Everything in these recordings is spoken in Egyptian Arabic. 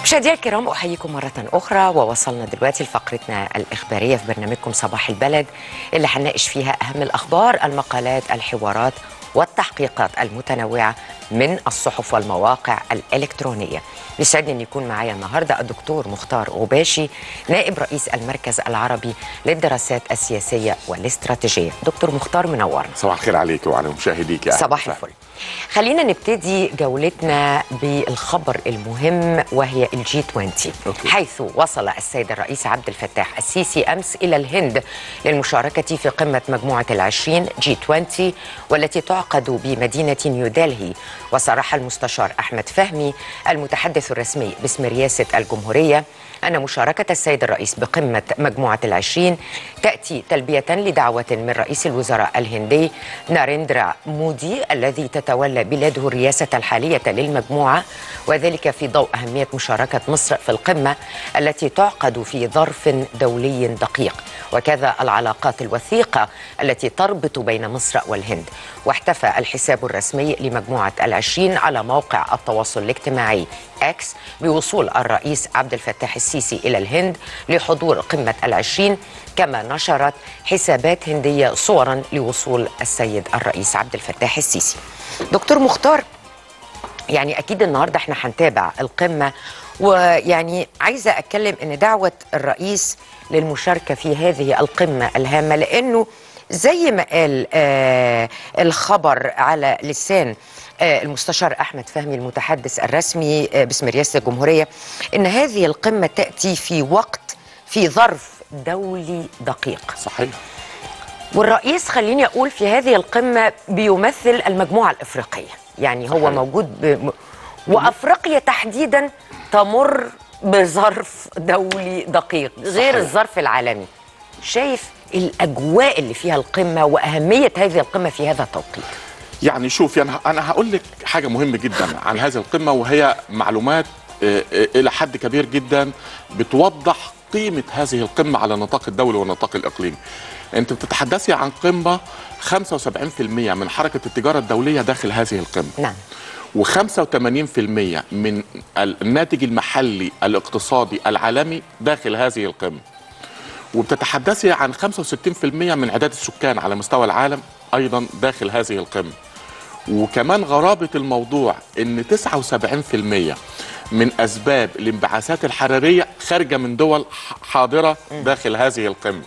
مشاهدينا الكرام احييكم مره اخرى ووصلنا دلوقتي لفقرتنا الاخباريه في برنامجكم صباح البلد اللي هنناقش فيها اهم الاخبار المقالات الحوارات والتحقيقات المتنوعه من الصحف والمواقع الالكترونيه. يسعدني ان يكون معايا النهارده الدكتور مختار غباشي نائب رئيس المركز العربي للدراسات السياسيه والاستراتيجيه. دكتور مختار منورنا. صباح الخير عليك وعلى مشاهديك يا صباح الفل خلينا نبتدي جولتنا بالخبر المهم وهي الجي 20 أوكي. حيث وصل السيد الرئيس عبد الفتاح السيسي أمس إلى الهند للمشاركة في قمة مجموعة العشرين جي 20 والتي تعقد بمدينة نيودلهي وصرح المستشار أحمد فهمي المتحدث الرسمي باسم رئاسة الجمهورية أن مشاركة السيد الرئيس بقمة مجموعة العشرين تأتي تلبية لدعوة من رئيس الوزراء الهندي ناريندرا مودي الذي تتولى بلاده الرئاسة الحالية للمجموعة وذلك في ضوء أهمية مشاركة مصر في القمة التي تعقد في ظرف دولي دقيق وكذا العلاقات الوثيقة التي تربط بين مصر والهند واحتفى الحساب الرسمي لمجموعة العشرين على موقع التواصل الاجتماعي اكس بوصول الرئيس عبد الفتاح السيسي إلى الهند لحضور قمة العشرين كما نشرت حسابات هندية صورا لوصول السيد الرئيس عبد الفتاح السيسي دكتور مختار يعني اكيد النهارده احنا هنتابع القمه ويعني عايزه اتكلم ان دعوه الرئيس للمشاركه في هذه القمه الهامه لانه زي ما قال آه الخبر على لسان آه المستشار احمد فهمي المتحدث الرسمي آه باسم رئاسه الجمهوريه ان هذه القمه تاتي في وقت في ظرف دولي دقيق صحيح والرئيس خليني اقول في هذه القمه بيمثل المجموعه الافريقيه يعني هو صحيح. موجود ب... وافريقيا تحديدا تمر بظرف دولي دقيق غير صحيح. الظرف العالمي شايف الاجواء اللي فيها القمه واهميه هذه القمه في هذا التوقيت يعني شوف يعني انا هقول لك حاجه مهمه جدا عن هذه القمه وهي معلومات آه، آه، الى حد كبير جدا بتوضح قيمه هذه القمه على النطاق الدولي والنطاق الاقليمي انت بتتحدثي عن قمه 75% من حركه التجاره الدوليه داخل هذه القمه نعم و85% من الناتج المحلي الاقتصادي العالمي داخل هذه القمة وبتتحدثي عن 65% من عداد السكان على مستوى العالم أيضا داخل هذه القمة وكمان غرابة الموضوع ان 79% من اسباب الانبعاثات الحرارية خارجة من دول ح- حاضرة داخل هذه القمة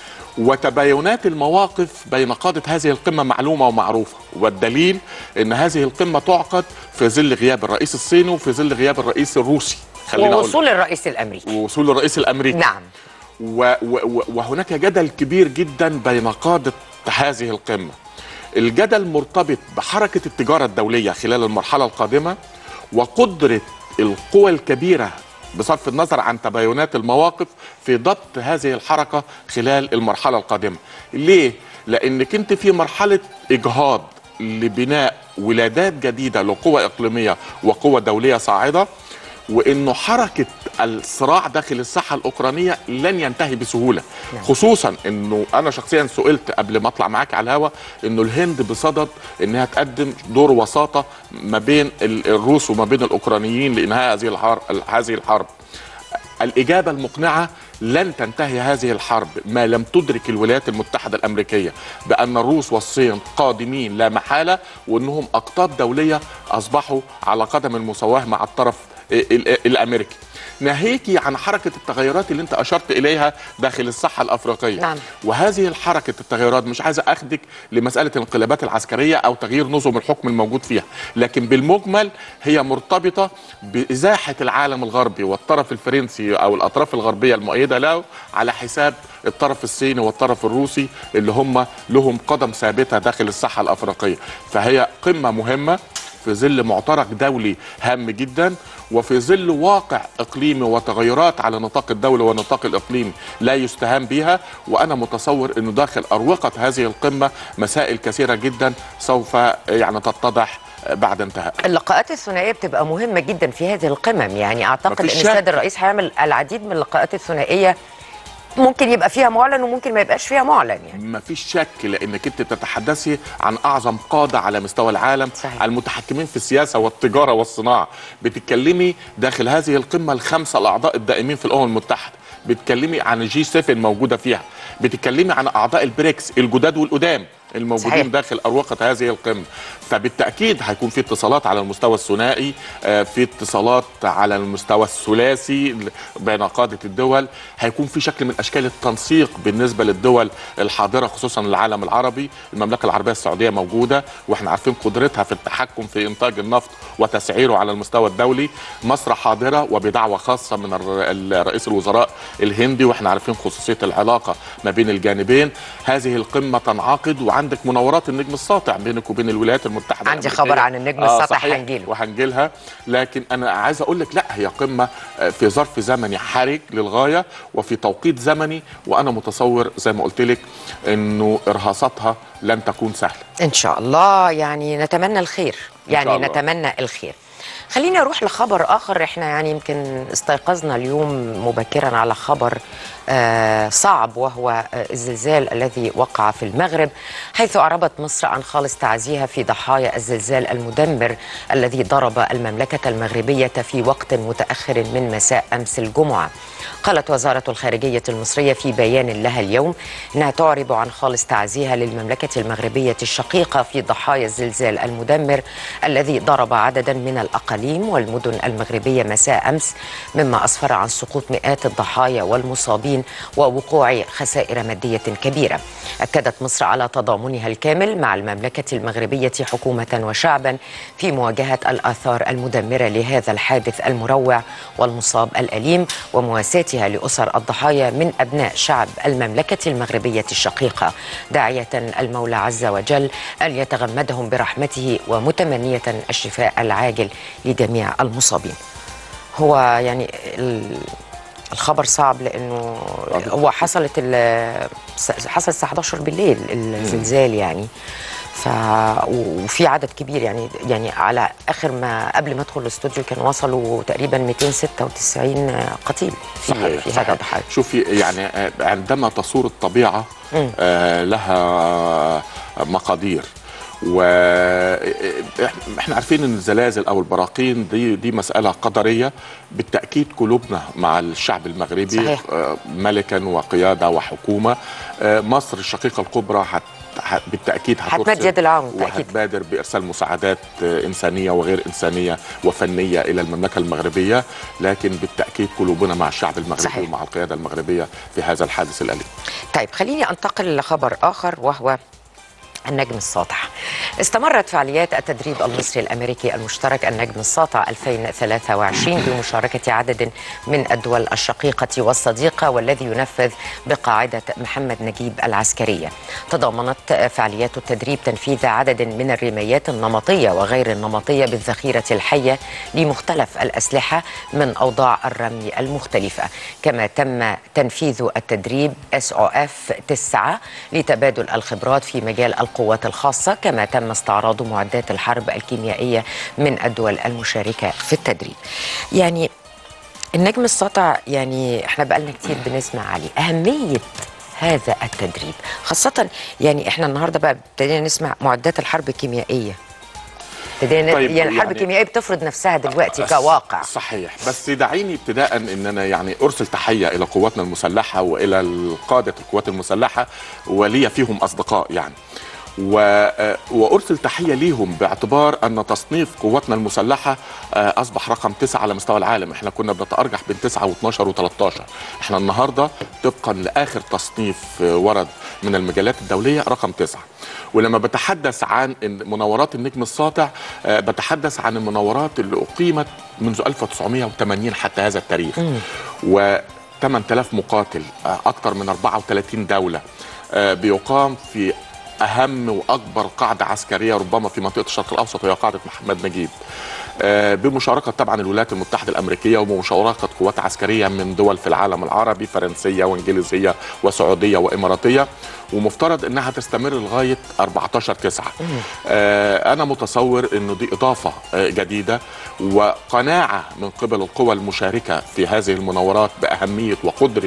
وتباينات المواقف بين قادة هذه القمة معلومة ومعروفة والدليل ان هذه القمة تعقد في ظل غياب الرئيس الصيني وفي ظل غياب الرئيس الروسي خلينا أقول ووصول الرئيس الامريكي ووصول الرئيس الامريكي نعم و و و وهناك جدل كبير جدا بين قادة هذه القمة الجدل مرتبط بحركة التجارة الدولية خلال المرحلة القادمة وقدرة القوى الكبيرة بصرف النظر عن تباينات المواقف في ضبط هذه الحركة خلال المرحلة القادمة ليه؟ لأنك أنت في مرحلة إجهاض لبناء ولادات جديدة لقوى إقليمية وقوى دولية صاعدة وانه حركه الصراع داخل الساحه الاوكرانيه لن ينتهي بسهوله نعم. خصوصا انه انا شخصيا سئلت قبل ما اطلع معاك على الهوا انه الهند بصدد انها تقدم دور وساطه ما بين ال- الروس وما بين الاوكرانيين لانهاء هذه الحرب هذه الحرب الإجابة المقنعة لن تنتهي هذه الحرب ما لم تدرك الولايات المتحدة الأمريكية بأن الروس والصين قادمين لا محالة وأنهم أقطاب دولية أصبحوا على قدم المساواة مع الطرف ال- ال- الأمريكي ناهيكي عن حركة التغيرات اللي انت أشرت إليها داخل الساحة الأفريقية نعم. وهذه الحركة التغيرات مش عايز أخدك لمسألة الانقلابات العسكرية أو تغيير نظم الحكم الموجود فيها لكن بالمجمل هي مرتبطة بإزاحة العالم الغربي والطرف الفرنسي أو الأطراف الغربية المؤيدة له على حساب الطرف الصيني والطرف الروسي اللي هم لهم قدم ثابتة داخل الساحة الأفريقية فهي قمة مهمة في ظل معترك دولي هام جدا وفي ظل واقع اقليمي وتغيرات على نطاق الدولي والنطاق الاقليمي لا يستهان بها وانا متصور انه داخل اروقه هذه القمه مسائل كثيره جدا سوف يعني تتضح بعد انتهاء اللقاءات الثنائيه بتبقى مهمه جدا في هذه القمم يعني اعتقد ان مفيش شك. السيد الرئيس هيعمل العديد من اللقاءات الثنائيه ممكن يبقى فيها معلن وممكن ما يبقاش فيها معلن يعني ما فيش شك لانك انت بتتحدثي عن اعظم قاده على مستوى العالم صحيح. المتحكمين في السياسه والتجاره والصناعه بتتكلمي داخل هذه القمه الخمسه الاعضاء الدائمين في الامم المتحده بتتكلمي عن الجي 7 موجوده فيها بتتكلمي عن اعضاء البريكس الجداد والقدام الموجودين صحيح. صحيح. داخل اروقه هذه القمه فبالتاكيد هيكون في اتصالات على المستوى الثنائي آه، في اتصالات على المستوى الثلاثي بين قاده الدول هيكون في شكل من اشكال التنسيق بالنسبه للدول الحاضره خصوصا العالم العربي المملكه العربيه السعوديه موجوده واحنا عارفين قدرتها في التحكم في انتاج النفط وتسعيره على المستوى الدولي مصر حاضره وبدعوه خاصه من الر- رئيس الوزراء الهندي واحنا عارفين خصوصيه العلاقه ما بين الجانبين هذه القمه تنعقد وعندك مناورات النجم الساطع بينك وبين الولايات المتحده عندي الأمريكية. خبر عن النجم الساطع صحيح. هنجيله. وهنجيلها لكن انا عايز اقول لك لا هي قمه آه، في ظرف زمني حرج للغايه وفي توقيت زمني وانا متصور زي ما قلت لك انه ارهاصاتها لن تكون سهله ان شاء الله يعني نتمنى الخير يعني شاء الله. نتمنى الخير خليني اروح لخبر اخر احنا يعني يمكن استيقظنا اليوم مبكرا على خبر آه صعب وهو آه الزلزال الذي وقع في المغرب حيث اعربت مصر عن خالص تعزيها في ضحايا الزلزال المدمر الذي ضرب المملكه المغربيه في وقت متاخر من مساء امس الجمعه قالت وزاره الخارجيه المصريه في بيان لها اليوم انها تعرب عن خالص تعزيها للمملكه المغربيه الشقيقه في ضحايا الزلزال المدمر الذي ضرب عددا من الاقاليم والمدن المغربيه مساء امس مما اسفر عن سقوط مئات الضحايا والمصابين ووقوع خسائر ماديه كبيره. اكدت مصر على تضامنها الكامل مع المملكه المغربيه حكومه وشعبا في مواجهه الاثار المدمره لهذا الحادث المروع والمصاب الاليم ومواساتها لاسر الضحايا من ابناء شعب المملكه المغربيه الشقيقه داعيه المولى عز وجل ان يتغمدهم برحمته ومتمنيه الشفاء العاجل لجميع المصابين. هو يعني ال- الخبر صعب لانه هو حصلت ال- حصل الساعه 11 بالليل الزلزال يعني ف وفي عدد كبير يعني يعني على اخر ما قبل ما ادخل الاستوديو كانوا وصلوا تقريبا 296 قتيل في صحيح في هذا صحيح. الضحايا شوفي يعني آه، عندما تصور الطبيعه مم. آه، لها مقادير واحنا عارفين ان الزلازل او البراكين دي دي مساله قدريه بالتاكيد قلوبنا مع الشعب المغربي صحيح. آه، ملكا وقياده وحكومه آه، مصر الشقيقه الكبرى هت هت- بالتاكيد هتمد هترسل يد العون بالتأكيد. وهتبادر بارسال مساعدات آه، انسانيه وغير انسانيه وفنيه الى المملكه المغربيه لكن بالتاكيد قلوبنا مع الشعب المغربي صحيح. ومع القياده المغربيه في هذا الحادث الاليم طيب خليني انتقل لخبر اخر وهو النجم الساطع استمرت فعاليات التدريب المصري الامريكي المشترك النجم الساطع 2023 بمشاركه عدد من الدول الشقيقه والصديقه والذي ينفذ بقاعده محمد نجيب العسكريه. تضمنت فعاليات التدريب تنفيذ عدد من الرمايات النمطيه وغير النمطيه بالذخيره الحيه لمختلف الاسلحه من اوضاع الرمي المختلفه، كما تم تنفيذ التدريب اس او اف 9 لتبادل الخبرات في مجال القوات الخاصه كما تم استعراض معدات الحرب الكيميائيه من الدول المشاركه في التدريب. يعني النجم الساطع يعني احنا بقالنا كتير بنسمع عليه اهميه هذا التدريب خاصة يعني احنا النهارده بقى ابتدينا نسمع معدات الحرب الكيميائية ابتدينا طيب، يعني الحرب يعني- الكيميائية بتفرض نفسها دلوقتي كواقع صحيح بس دعيني ابتداء ان انا يعني ارسل تحيه الى قواتنا المسلحه والى قاده القوات المسلحه ولي فيهم اصدقاء يعني و... آه، وارسل تحيه ليهم باعتبار ان تصنيف قواتنا المسلحه آه، اصبح رقم تسعه على مستوى العالم احنا كنا بنتارجح بين 9 و12 و13 احنا النهارده طبقا لاخر تصنيف آه، ورد من المجلات الدوليه رقم تسعه ولما بتحدث عن إن مناورات النجم الساطع آه، بتحدث عن المناورات اللي اقيمت منذ 1980 حتى هذا التاريخ و 8000 مقاتل آه، اكثر من 34 دوله آه، بيقام في اهم واكبر قاعده عسكريه ربما في منطقه الشرق الاوسط وهي قاعده محمد نجيب آه، بمشاركه طبعا الولايات المتحده الامريكيه وبمشاركه قوات عسكريه من دول في العالم العربي فرنسيه وانجليزيه وسعوديه واماراتيه ومفترض انها تستمر لغايه 14 9 آه انا متصور انه دي اضافه آه جديده وقناعه من قبل القوى المشاركه في هذه المناورات باهميه وقدره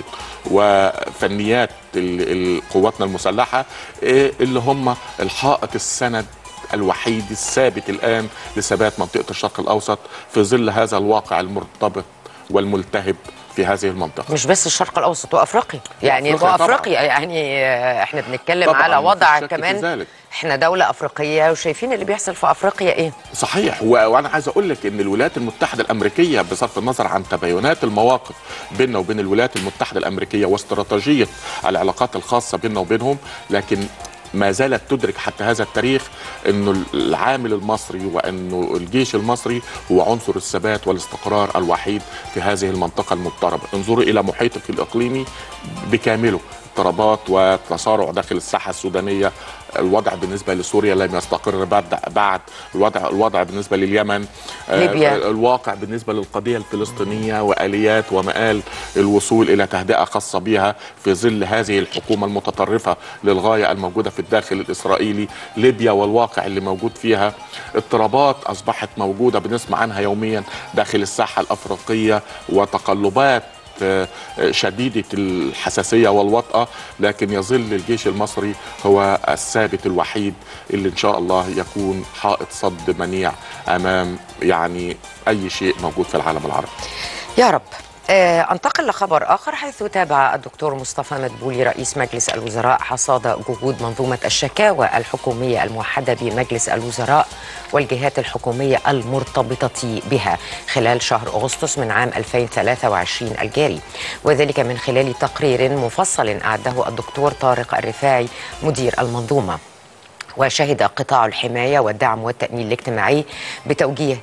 وفنيات ال- ال- قواتنا المسلحه آه اللي هم الحائط السند الوحيد الثابت الان لثبات منطقه الشرق الاوسط في ظل هذا الواقع المرتبط والملتهب في هذه المنطقه مش بس الشرق الاوسط وافريقيا يعني وأفريقيا طبعاً. وافريقيا يعني آه، احنا بنتكلم طبعاً، على مفيش وضع شك في كمان ذلك. احنا دوله افريقيه وشايفين اللي بيحصل في افريقيا ايه صحيح و... وانا عايز اقول لك ان الولايات المتحده الامريكيه بصرف النظر عن تباينات المواقف بيننا وبين الولايات المتحده الامريكيه واستراتيجيه العلاقات الخاصه بيننا وبينهم لكن ما زالت تدرك حتى هذا التاريخ انه العامل المصري وانه الجيش المصري هو عنصر الثبات والاستقرار الوحيد في هذه المنطقه المضطربه، انظروا الى محيطك الاقليمي بكامله اضطرابات وتصارع داخل الساحه السودانيه الوضع بالنسبه لسوريا لم يستقر بعد بعد الوضع الوضع بالنسبه لليمن آه، ليبيا. الواقع بالنسبه للقضيه الفلسطينيه واليات ومآل الوصول الى تهدئه خاصه بها في ظل هذه الحكومه المتطرفه للغايه الموجوده في الداخل الاسرائيلي ليبيا والواقع اللي موجود فيها اضطرابات اصبحت موجوده بنسمع عنها يوميا داخل الساحه الافريقيه وتقلبات آه، شديدة الحساسية والوطأة لكن يظل الجيش المصري هو الثابت الوحيد اللي إن شاء الله يكون حائط صد منيع أمام يعني أي شيء موجود في العالم العربي يا رب آه، انتقل لخبر اخر حيث تابع الدكتور مصطفى مدبولي رئيس مجلس الوزراء حصاد جهود منظومه الشكاوى الحكوميه الموحده بمجلس الوزراء والجهات الحكوميه المرتبطه بها خلال شهر اغسطس من عام 2023 الجاري وذلك من خلال تقرير مفصل اعده الدكتور طارق الرفاعي مدير المنظومه وشهد قطاع الحماية والدعم والتأمين الاجتماعي بتوجيه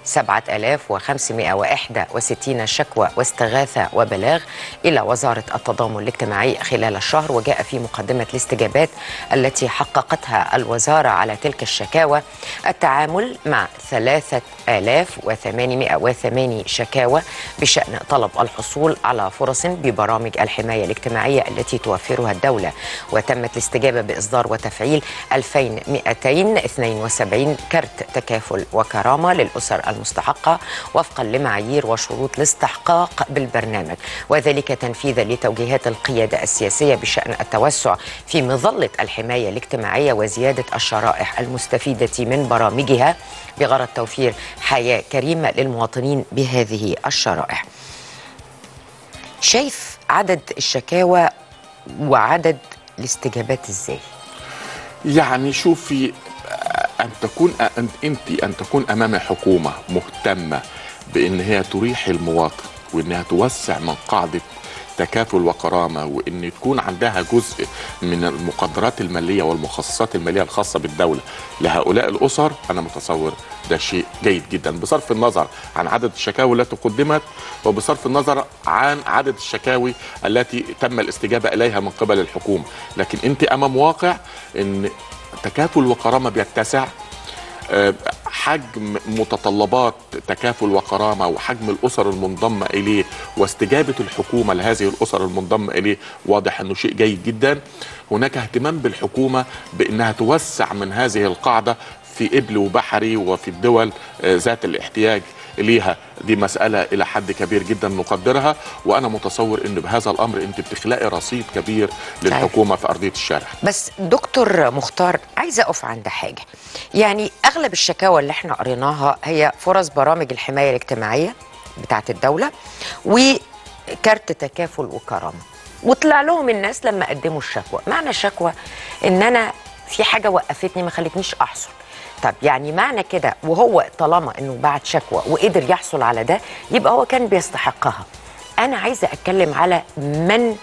7561 شكوى واستغاثة وبلاغ إلى وزارة التضامن الاجتماعي خلال الشهر وجاء في مقدمة الاستجابات التي حققتها الوزارة على تلك الشكاوى التعامل مع 3808 شكاوى بشأن طلب الحصول على فرص ببرامج الحماية الاجتماعية التي توفرها الدولة وتمت الاستجابة بإصدار وتفعيل 2272 كرت تكافل وكرامة للأسر المستحقة وفقا لمعايير وشروط الاستحقاق بالبرنامج وذلك تنفيذا لتوجيهات القيادة السياسية بشأن التوسع في مظلة الحماية الاجتماعية وزيادة الشرائح المستفيدة من برامجها بغرض توفير حياة كريمة للمواطنين بهذه الشرائح شايف عدد الشكاوى وعدد الاستجابات ازاي يعني شوفي أن تكون أن أنت أن تكون أمام حكومة مهتمة بأن هي تريح المواطن وأنها توسع من قاعدة تكافل وكرامه وان تكون عندها جزء من المقدرات الماليه والمخصصات الماليه الخاصه بالدوله لهؤلاء الاسر انا متصور ده شيء جيد جدا بصرف النظر عن عدد الشكاوي التي قدمت وبصرف النظر عن عدد الشكاوي التي تم الاستجابه اليها من قبل الحكومه لكن انت امام واقع ان تكافل وكرامه بيتسع آه، حجم متطلبات تكافل وكرامه وحجم الاسر المنضمه اليه واستجابه الحكومه لهذه الاسر المنضمه اليه واضح انه شيء جيد جدا هناك اهتمام بالحكومه بانها توسع من هذه القاعده في ابل وبحري وفي الدول آه، ذات الاحتياج ليها دي مسألة إلى حد كبير جدا نقدرها وأنا متصور أن بهذا الأمر أنت بتخلقي رصيد كبير للحكومة في أرضية الشارع بس دكتور مختار عايزه اقف عند حاجه يعني اغلب الشكاوى اللي احنا قريناها هي فرص برامج الحمايه الاجتماعيه بتاعه الدوله وكارت تكافل وكرامه وطلع لهم الناس لما قدموا الشكوى معنى الشكوى ان انا في حاجه وقفتني ما خلتنيش احصل طب يعني معنى كده وهو طالما انه بعت شكوى وقدر يحصل على ده يبقى هو كان بيستحقها انا عايزه اتكلم على من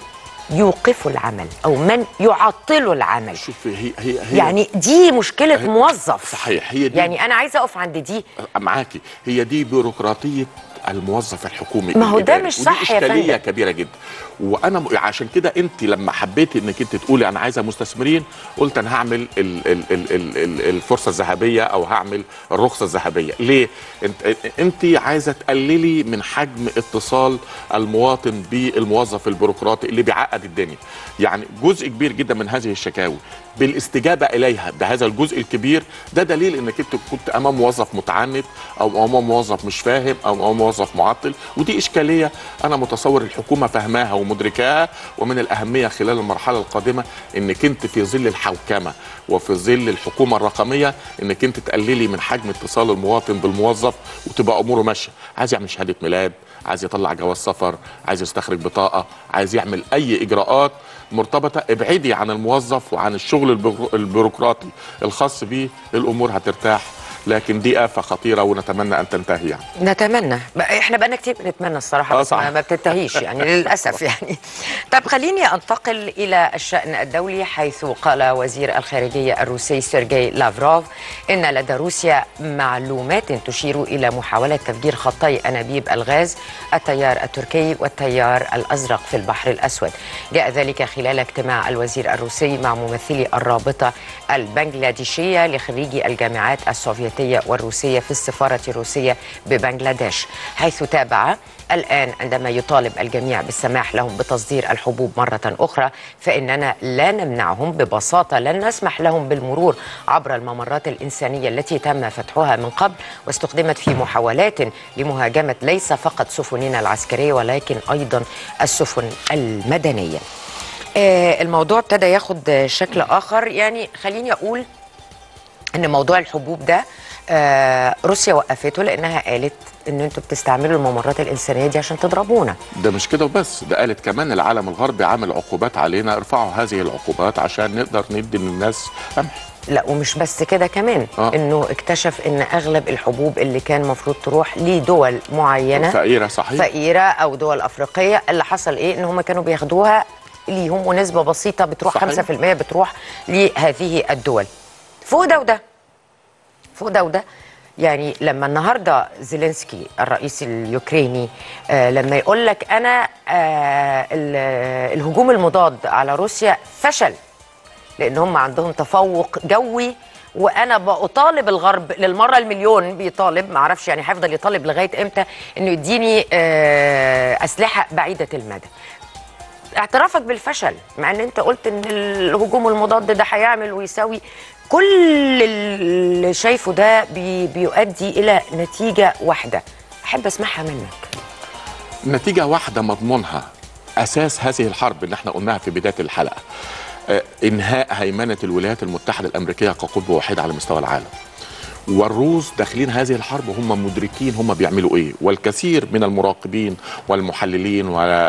يوقفوا العمل او من يعطلوا العمل شوف هي هي, هي يعني دي مشكله هي- موظف صحيح هي دي يعني انا عايزه اقف عند دي معاكي هي دي بيروقراطيه الموظف الحكومي ما هو ده الإداري. مش ودي صح يا إشكالية فندم. كبيره جدا وانا م- عشان كده انت لما حبيتي انك انت تقولي انا عايزه مستثمرين قلت انا هعمل ال ال ال ال ال الفرصه الذهبيه او هعمل الرخصه الذهبيه ليه انت انت عايزه تقللي من حجم اتصال المواطن بالموظف البيروقراطي اللي بيعقد الدنيا يعني جزء كبير جدا من هذه الشكاوي بالاستجابه اليها بهذا الجزء الكبير ده دليل انك انت كنت امام موظف متعنت او امام موظف مش فاهم او امام موظف معطل ودي اشكاليه انا متصور الحكومه فاهماها ومدركاها ومن الاهميه خلال المرحله القادمه انك انت في ظل الحوكمه وفي ظل الحكومه الرقميه انك انت تقللي من حجم اتصال المواطن بالموظف وتبقى اموره ماشيه عايز يعمل شهاده ميلاد عايز يطلع جواز سفر عايز يستخرج بطاقه عايز يعمل اي اجراءات مرتبطه ابعدي عن الموظف وعن الشغل البيرو- البيروقراطي الخاص بيه الامور هترتاح لكن دي آفة خطيرة ونتمنى أن تنتهي يعني. نتمنى بقى- احنا بقالنا كتير بنتمنى الصراحه آه بس ما صح. ما بتنتهيش يعني للاسف يعني طب خليني انتقل الى الشان الدولي حيث قال وزير الخارجيه الروسي سيرجي لافروف ان لدى روسيا معلومات تشير الى محاوله تفجير خطي انابيب الغاز التيار التركي والتيار الازرق في البحر الاسود جاء ذلك خلال اجتماع الوزير الروسي مع ممثلي الرابطه البنغلاديشيه لخريجي الجامعات السوفيتيه والروسيه في السفاره الروسيه ببنغلاديش حيث تابع الآن عندما يطالب الجميع بالسماح لهم بتصدير الحبوب مرة أخرى فإننا لا نمنعهم ببساطة لن نسمح لهم بالمرور عبر الممرات الإنسانية التي تم فتحها من قبل واستخدمت في محاولات لمهاجمة ليس فقط سفننا العسكرية ولكن أيضا السفن المدنية آه، الموضوع ابتدى ياخد شكل آخر يعني خليني أقول ان موضوع الحبوب ده آه روسيا وقفته لانها قالت ان انتوا بتستعملوا الممرات الانسانيه دي عشان تضربونا ده مش كده وبس ده قالت كمان العالم الغربي عامل عقوبات علينا ارفعوا هذه العقوبات عشان نقدر ندي للناس قمح لا ومش بس كده كمان آه. انه اكتشف ان اغلب الحبوب اللي كان المفروض تروح لدول معينه فقيرة صحيح فقيره او دول افريقيه اللي حصل ايه ان هم كانوا بياخدوها ليهم ونسبه بسيطه بتروح صحيح. 5% بتروح لهذه الدول فوق ده وده فوق ده وده يعني لما النهارده زيلينسكي الرئيس اليوكريني آه لما يقول لك انا آه ال- الهجوم المضاد على روسيا فشل لان هم عندهم تفوق جوي وانا بطالب الغرب للمره المليون بيطالب ما اعرفش يعني هيفضل يطالب لغايه امتى انه يديني آه اسلحه بعيده المدى اعترافك بالفشل مع ان انت قلت ان الهجوم المضاد ده هيعمل ويساوي كل اللي شايفه ده بي بيؤدي الى نتيجه واحده احب اسمعها منك نتيجة واحدة مضمونها أساس هذه الحرب اللي احنا قلناها في بداية الحلقة آه، إنهاء هيمنة الولايات المتحدة الأمريكية كقطب واحد على مستوى العالم والروس داخلين هذه الحرب وهم مدركين هم بيعملوا ايه والكثير من المراقبين والمحللين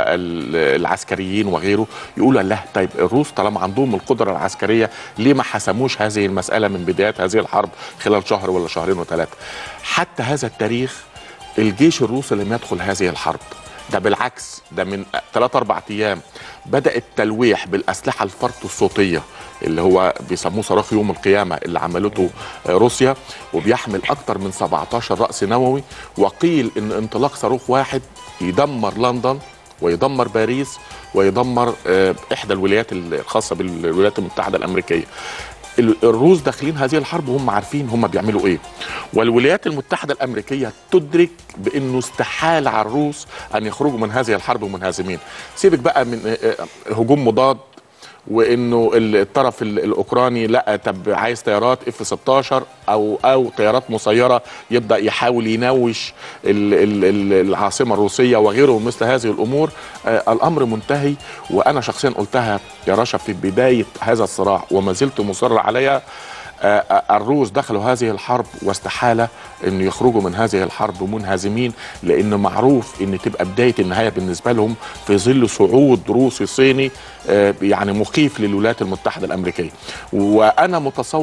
والعسكريين وغيره يقولوا له طيب الروس طالما عندهم القدره العسكريه ليه ما حسموش هذه المساله من بدايه هذه الحرب خلال شهر ولا شهرين وثلاثه حتى هذا التاريخ الجيش الروسي لم يدخل هذه الحرب ده بالعكس ده من ثلاث اربع ايام بدا التلويح بالاسلحه الفرط الصوتيه اللي هو بيسموه صاروخ يوم القيامه اللي عملته آه، روسيا وبيحمل اكثر من 17 راس نووي وقيل ان انطلاق صاروخ واحد يدمر لندن ويدمر باريس ويدمر آه، احدى الولايات الخاصه بالولايات المتحده الامريكيه ال- الروس داخلين هذه الحرب وهم عارفين هم بيعملوا ايه والولايات المتحده الامريكيه تدرك بانه استحال على الروس ان يخرجوا من هذه الحرب منهزمين سيبك بقى من آه، آه، هجوم مضاد وانه ال- الطرف ال- الاوكراني لا طب عايز طيارات اف 16 او او طيارات مسيره يبدا يحاول يناوش ال- ال- ال- العاصمه الروسيه وغيره من مثل هذه الامور آه الامر منتهي وانا شخصيا قلتها يا رشا في بدايه هذا الصراع وما زلت مصر عليها آه، آه، الروس دخلوا هذه الحرب واستحالة أن يخرجوا من هذه الحرب منهزمين لأن معروف أن تبقى بداية النهاية بالنسبة لهم في ظل صعود روسي صيني آه، يعني مخيف للولايات المتحدة الأمريكية وأنا متصور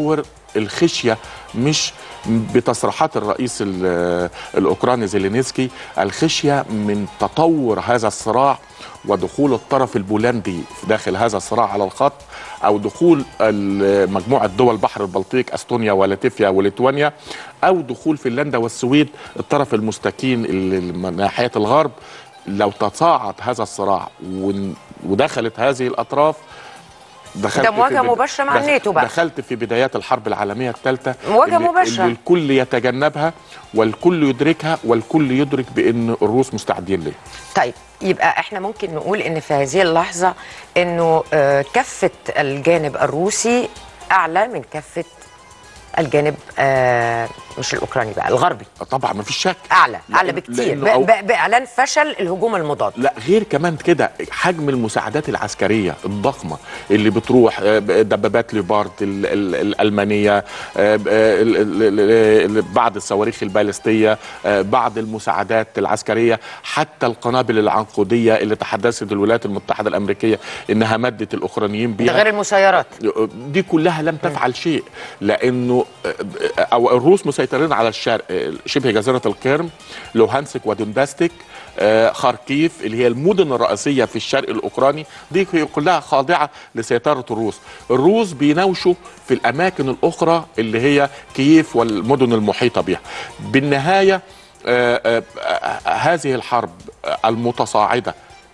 الخشيه مش بتصريحات الرئيس ال- الاوكراني زيلينسكي الخشيه من تطور هذا الصراع ودخول الطرف البولندي داخل هذا الصراع على الخط او دخول ال- مجموعه دول بحر البلطيق استونيا ولاتفيا وليتوانيا او دخول فنلندا والسويد الطرف المستكين اللي من ناحيه الغرب لو تصاعد هذا الصراع ون- ودخلت هذه الاطراف دخلت ده في مواجهة بد- مباشرة مع دخ- الناتو بقى. دخلت في بدايات الحرب العالميه الثالثه مواجهة اللي- مباشرة. اللي الكل يتجنبها والكل يدركها والكل يدرك بان الروس مستعدين ليه طيب يبقى احنا ممكن نقول ان في هذه اللحظه انه آه، كفه الجانب الروسي اعلى من كفه الجانب آه، مش الاوكراني بقى الغربي طبعا ما فيش شك اعلى لأن- اعلى بكتير لأنه أو- ب- ب- باعلان فشل الهجوم المضاد لا غير كمان كده حجم المساعدات العسكريه الضخمه اللي بتروح آه، دبابات ليوبارد ال- ال- الالمانيه آه، آه، ال- ال- ال- بعض الصواريخ البالستيه آه، بعض المساعدات العسكريه حتى القنابل العنقوديه اللي تحدثت الولايات المتحده الامريكيه انها مدت الاوكرانيين ده بيها غير المسيرات دي كلها لم تفعل شيء لانه او الروس مسيطرين على الشرق شبه جزيره القرم لوهانسك ودونباستيك آه، خاركيف اللي هي المدن الرئيسيه في الشرق الاوكراني دي كلها خاضعه لسيطره الروس الروس بيناوشوا في الاماكن الاخرى اللي هي كييف والمدن المحيطه بها بالنهايه آه، آه، آه، هذه الحرب آه، المتصاعده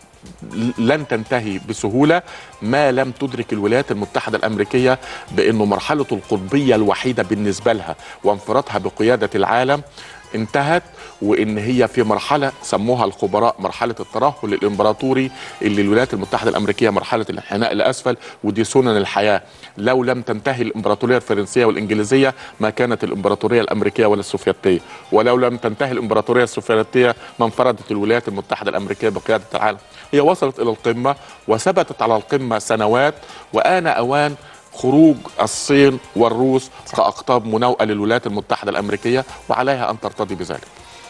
لن تنتهي بسهولة ما لم تدرك الولايات المتحدة الأمريكية بأنه مرحلة القطبية الوحيدة بالنسبة لها وانفرادها بقيادة العالم انتهت وان هي في مرحله سموها الخبراء مرحله الترهل الامبراطوري اللي الولايات المتحده الامريكيه مرحله الانحناء الاسفل ودي سنن الحياه لو لم تنتهي الامبراطوريه الفرنسيه والانجليزيه ما كانت الامبراطوريه الامريكيه ولا السوفيتيه ولو لم تنتهي الامبراطوريه السوفيتيه ما انفردت الولايات المتحده الامريكيه بقياده العالم هي وصلت الى القمه وثبتت على القمه سنوات وان اوان خروج الصين والروس كأقطاب مناوئة للولايات المتحدة الأمريكية وعليها أن ترتضي بذلك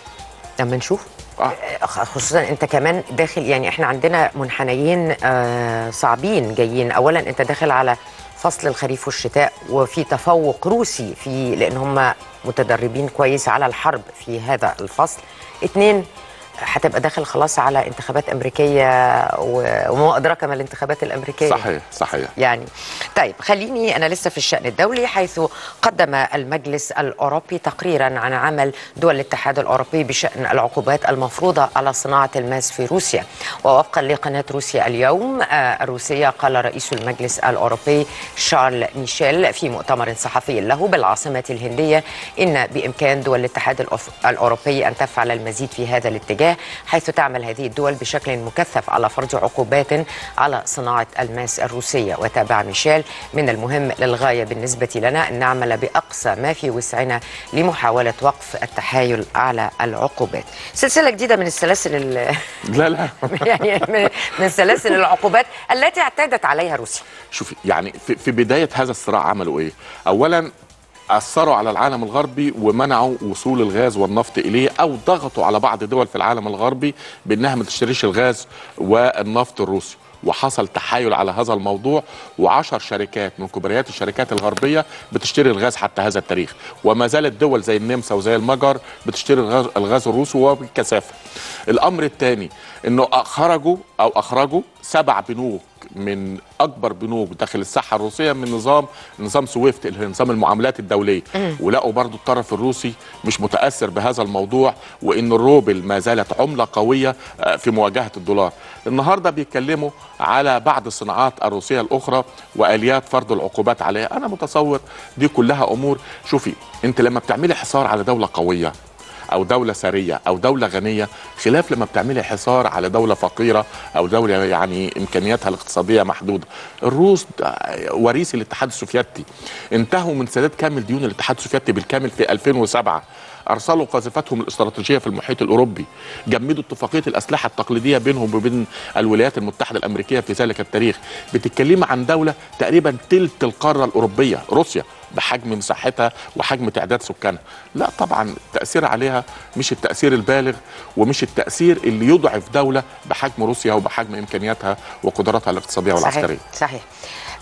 لما نشوف آه. خصوصا انت كمان داخل يعني احنا عندنا منحنيين آه، صعبين جايين اولا انت داخل على فصل الخريف والشتاء وفي تفوق روسي في لان هم متدربين كويس على الحرب في هذا الفصل اتنين هتبقى داخل خلاص على انتخابات امريكيه و- وما ادراك ما الانتخابات الامريكيه صحيح صحيح يعني طيب خليني انا لسه في الشان الدولي حيث قدم المجلس الاوروبي تقريرا عن عمل دول الاتحاد الاوروبي بشان العقوبات المفروضه على صناعه الماس في روسيا ووفقا لقناه روسيا اليوم آه، الروسيه قال رئيس المجلس الاوروبي شارل ميشيل في مؤتمر صحفي له بالعاصمه الهنديه ان بامكان دول الاتحاد الأوف- الاوروبي ان تفعل المزيد في هذا الاتجاه حيث تعمل هذه الدول بشكل مكثف على فرض عقوبات على صناعه الماس الروسيه وتابع ميشيل من المهم للغايه بالنسبه لنا ان نعمل باقصى ما في وسعنا لمحاوله وقف التحايل على العقوبات. سلسله جديده من السلاسل ال- لا لا يعني من- من سلاسل العقوبات التي اعتادت عليها روسيا. شوفي يعني في, في بداية هذا الصراع عملوا إيه أولا أثروا على العالم الغربي ومنعوا وصول الغاز والنفط إليه أو ضغطوا على بعض الدول في العالم الغربي بأنها ما تشتريش الغاز والنفط الروسي وحصل تحايل على هذا الموضوع وعشر شركات من كبريات الشركات الغربية بتشتري الغاز حتى هذا التاريخ وما زالت دول زي النمسا وزي المجر بتشتري الغاز, الغاز الروسي وبكثافة الأمر الثاني أنه خرجوا أو أخرجوا سبع بنوك من اكبر بنوك داخل الساحه الروسيه من نظام نظام سويفت اللي هو نظام المعاملات الدوليه ولقوا برضو الطرف الروسي مش متاثر بهذا الموضوع وان الروبل ما زالت عمله قويه آه، في مواجهه الدولار النهارده بيتكلموا على بعض الصناعات الروسيه الاخرى واليات فرض العقوبات عليها انا متصور دي كلها امور شوفي انت لما بتعملي حصار على دوله قويه او دوله ثريه او دوله غنيه خلاف لما بتعملي حصار على دوله فقيره او دوله يعني امكانياتها الاقتصاديه محدوده الروس ده وريث الاتحاد السوفيتي انتهوا من سداد كامل ديون الاتحاد السوفيتي بالكامل في 2007 ارسلوا قاذفتهم الاستراتيجيه في المحيط الاوروبي جمدوا اتفاقيه الاسلحه التقليديه بينهم وبين الولايات المتحده الامريكيه في ذلك التاريخ بتتكلمي عن دوله تقريبا تلت القاره الاوروبيه روسيا بحجم مساحتها وحجم تعداد سكانها لا طبعا التاثير عليها مش التاثير البالغ ومش التاثير اللي يضعف دوله بحجم روسيا وبحجم امكانياتها وقدراتها الاقتصاديه والعسكريه صحيح صحيح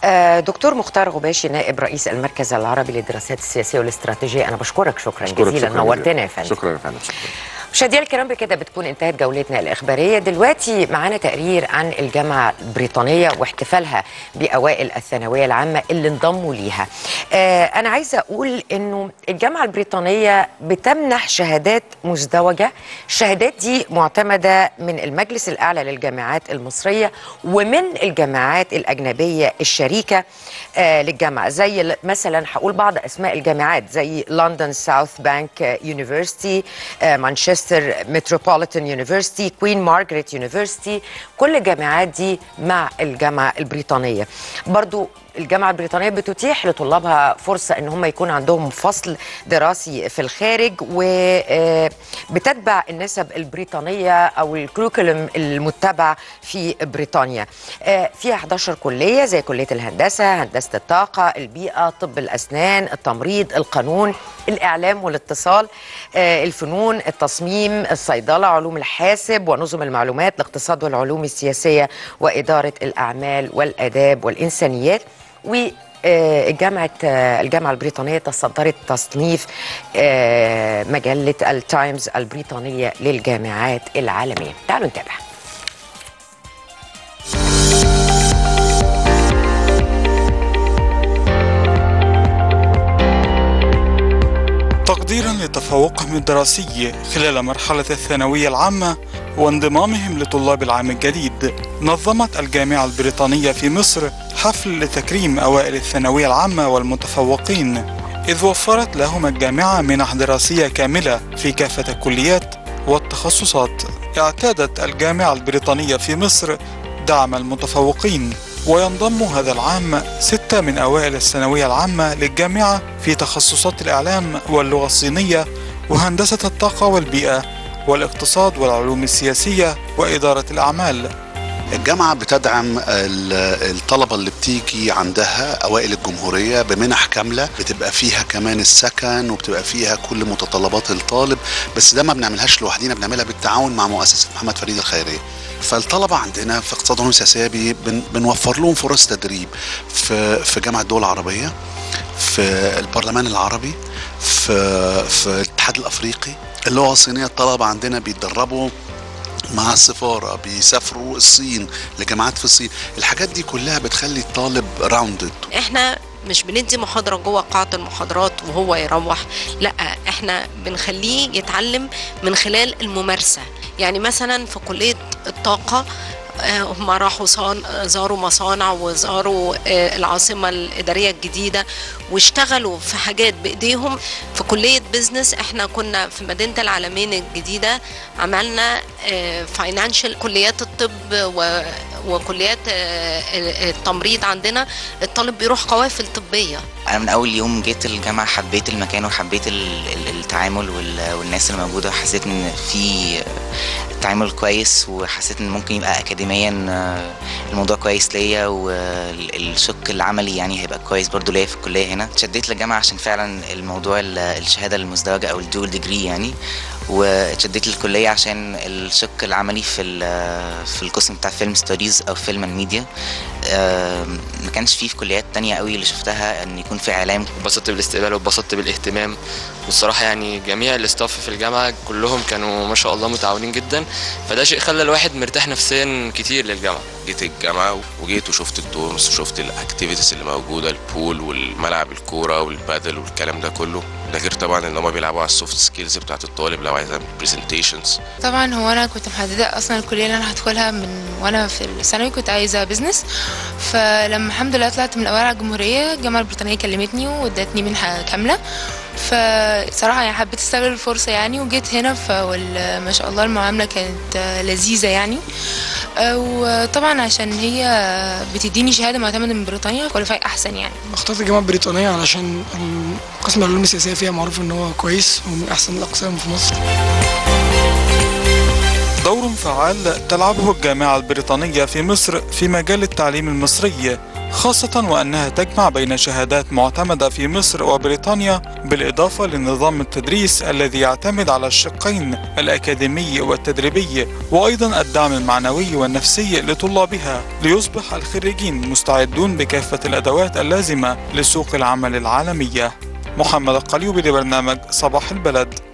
آه، دكتور مختار غباشي نائب رئيس المركز العربي للدراسات السياسيه والاستراتيجيه انا بشكرك شكرا أشكرك جزيلا شكراً نورتنا يا فندم شكرا يا فندم شكرا مشاهدينا الكرام بكده بتكون انتهت جولتنا الإخبارية دلوقتي معانا تقرير عن الجامعة البريطانية واحتفالها بأوائل الثانوية العامة اللي انضموا ليها آه أنا عايزة أقول أنه الجامعة البريطانية بتمنح شهادات مزدوجة الشهادات دي معتمدة من المجلس الأعلى للجامعات المصرية ومن الجامعات الأجنبية الشريكة آه للجامعة زي ل- مثلا هقول بعض أسماء الجامعات زي لندن ساوث بانك يونيفرسيتي مانشستر متروبوليتان يونيفرسيتي كوين مارغريت يونيفرسيتي كل الجامعات دي مع الجامعة البريطانية برضو الجامعة البريطانية بتتيح لطلابها فرصة ان هم يكون عندهم فصل دراسي في الخارج وبتتبع النسب البريطانية او الكروكولم المتبع في بريطانيا آه، فيها 11 كلية زي كلية الهندسة هندسة الطاقة البيئة طب الأسنان التمريض القانون الإعلام والاتصال آه، الفنون التصميم الصيدلة علوم الحاسب ونظم المعلومات الاقتصاد والعلوم السياسية وإدارة الأعمال والآداب والإنسانيات و آه، الجامعة آه، الجامعة البريطانية تصدرت تصنيف آه، مجلة التايمز البريطانية للجامعات العالمية تعالوا نتابع تقديرا لتفوقهم الدراسي خلال مرحلة الثانوية العامة وانضمامهم لطلاب العام الجديد نظمت الجامعة البريطانية في مصر حفل لتكريم أوائل الثانوية العامة والمتفوقين إذ وفرت لهم الجامعة منح دراسية كاملة في كافة الكليات والتخصصات اعتادت الجامعة البريطانية في مصر دعم المتفوقين وينضم هذا العام ستة من أوائل الثانوية العامة للجامعة في تخصصات الإعلام واللغة الصينية وهندسة الطاقة والبيئة والاقتصاد والعلوم السياسية وإدارة الأعمال الجامعة بتدعم ال- الطلبة اللي بتيجي عندها أوائل الجمهورية بمنح كاملة بتبقى فيها كمان السكن وبتبقى فيها كل متطلبات الطالب بس ده ما بنعملهاش لوحدينا بنعملها بالتعاون مع مؤسسة محمد فريد الخيرية فالطلبة عندنا في اقتصاد علوم سياسية بي- بن- بنوفر لهم فرص تدريب في في جامعة الدول العربية في البرلمان العربي في في الاتحاد الافريقي اللغه الصينيه الطلبه عندنا بيتدربوا مع السفاره بيسافروا الصين لجامعات في الصين الحاجات دي كلها بتخلي الطالب راوندد احنا مش بندي محاضرة جوه قاعة المحاضرات وهو يروح لا احنا بنخليه يتعلم من خلال الممارسة يعني مثلا في كلية الطاقة آه، هم راحوا صان زاروا مصانع وزاروا آه، العاصمة الإدارية الجديدة واشتغلوا في حاجات بإيديهم في كلية بيزنس احنا كنا في مدينة العالمين الجديدة عملنا فاينانشال كليات الطب و وكليات آه، التمريض عندنا الطالب بيروح قوافل طبية انا من اول يوم جيت الجامعه حبيت المكان وحبيت ال- ال- التعامل وال- والناس اللي موجوده حسيت ان في تعامل كويس وحسيت ان ممكن يبقى اكاديميا آه، الموضوع كويس ليا والشق العملي يعني هيبقى كويس برضو ليا في الكليه هنا اتشديت للجامعه عشان فعلا الموضوع ال- الشهاده المزدوجه او الدول ديجري يعني واتشديت للكليه عشان الشق العملي في ال- في القسم بتاع فيلم ستوريز او فيلم ميديا ما كانش فيه في كليات تانية قوي اللي شفتها ان يكون في اعلام اتبسطت بالاستقبال واتبسطت بالاهتمام والصراحة يعني جميع الاستاف في الجامعة كلهم كانوا ما شاء الله متعاونين جدا فده شيء خلى الواحد مرتاح نفسيا كتير للجامعة جيت الجامعة وجيت وشفت الدورمز وشفت الاكتيفيتيز اللي موجودة البول والملعب الكورة والبادل والكلام ده كله ده غير طبعا ان هم بيلعبوا على السوفت سكيلز بتاعت الطالب لو عايز يعمل برزنتيشنز طبعا هو انا كنت محدده اصلا الكليه اللي انا هدخلها من وانا في الثانوي كنت عايزه بزنس فلما الحمد لله طلعت من الاوائل على الجمهوريه الجامعه البريطانيه كلمتني وادتني منحه كامله فصراحه يعني حبيت استغل الفرصه يعني وجيت هنا فما شاء الله المعامله كانت آه، لذيذه يعني آه، وطبعا عشان هي بتديني شهاده معتمده من بريطانيا كواليفاي احسن يعني اخترت الجامعة البريطانية علشان قسم العلوم السياسية فيها معروف ان هو كويس ومن احسن الاقسام في مصر دور فعال تلعبه الجامعة البريطانية في مصر في مجال التعليم المصري خاصة وأنها تجمع بين شهادات معتمدة في مصر وبريطانيا بالإضافة لنظام التدريس الذي يعتمد على الشقين الأكاديمي والتدريبي وأيضا الدعم المعنوي والنفسي لطلابها ليصبح الخريجين مستعدون بكافة الأدوات اللازمة لسوق العمل العالمية محمد القليوبي لبرنامج صباح البلد